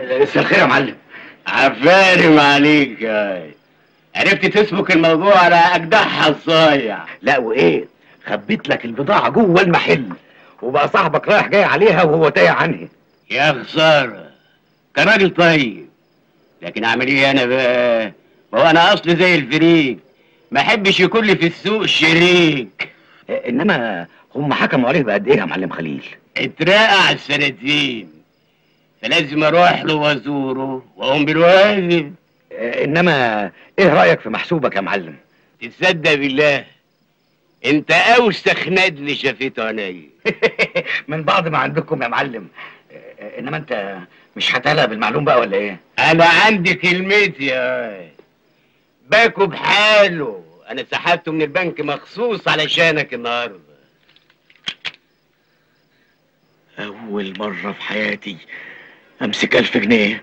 مساء الخير يا معلم عفارم عليك يا عرفت تسبك الموضوع على اجدعها الصايع لا وايه خبيت لك البضاعه جوه المحل وبقى صاحبك رايح جاي عليها وهو تايه عنها يا خساره كان راجل طيب لكن اعمل ايه انا بقى ما هو انا اصلي زي الفريق ما احبش يكون لي في السوق شريك انما هم حكموا عليه بقد ايه يا معلم خليل اترقع السنتين فلازم اروح له وازوره واقوم بالواجب انما ايه رايك في محسوبك يا معلم تصدق بالله انت اوسخ ندل شافته عينيا من بعض ما عندكم يا معلم انما انت مش هتقلق بالمعلوم بقى ولا ايه انا عندي كلمتي يا باكو بحاله انا سحبته من البنك مخصوص علشانك النهارده اول مره في حياتي امسك الف جنيه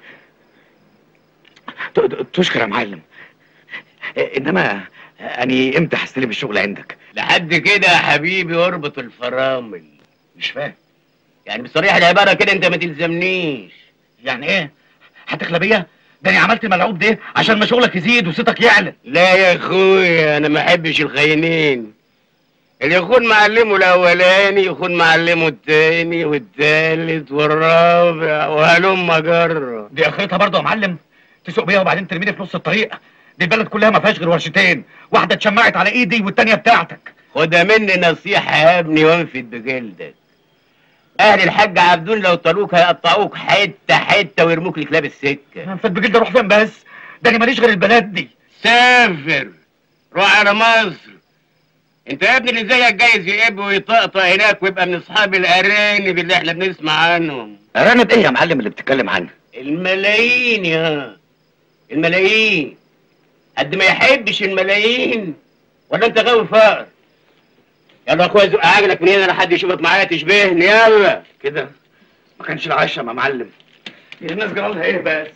ت- ت- تشكر يا معلم انما اني امتى هستلم الشغل عندك لحد كده يا حبيبي اربط الفرامل مش فاهم يعني بصريح العباره كده انت ما تلزمنيش يعني ايه هتخلى بيا ده انا عملت الملعوب ده عشان ما شغلك يزيد وصيتك يعلى لا يا اخويا انا ما احبش الخاينين اللي يخون معلمه الاولاني يخون معلمه التاني والتالت والرابع وهلم جره دي اخرتها برضه يا معلم تسوق بيها وبعدين ترميني في نص الطريق دي البلد كلها ما فيهاش غير ورشتين واحده اتشمعت على ايدي والتانيه بتاعتك خدها مني نصيحة يا ابني وانفد بجلدك أهل الحاج عبدون لو طالوك هيقطعوك حتة حتة ويرموك لكلاب السكة انفد بجلد اروح فين بس ده انا ماليش غير البلد دي سافر روح على مصر انت يا ابني اللي زيك جايز يقب ويطقطق هناك ويبقى من اصحاب الارانب اللي احنا بنسمع عنهم ارانب ايه يا معلم اللي بتتكلم عنها الملايين يا الملايين قد ما يحبش الملايين ولا انت غاوي فقر يلا يا اخويا زق عجلك من هنا لحد يشوفك معايا تشبهني يلا كده ما كانش العشم يا معلم هي الناس جرى لها ايه بس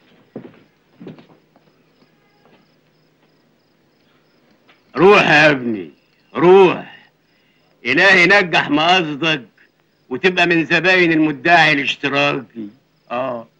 روح يا ابني روح إلهي ينجح مقصدك وتبقى من زباين المدعي الاشتراكي اه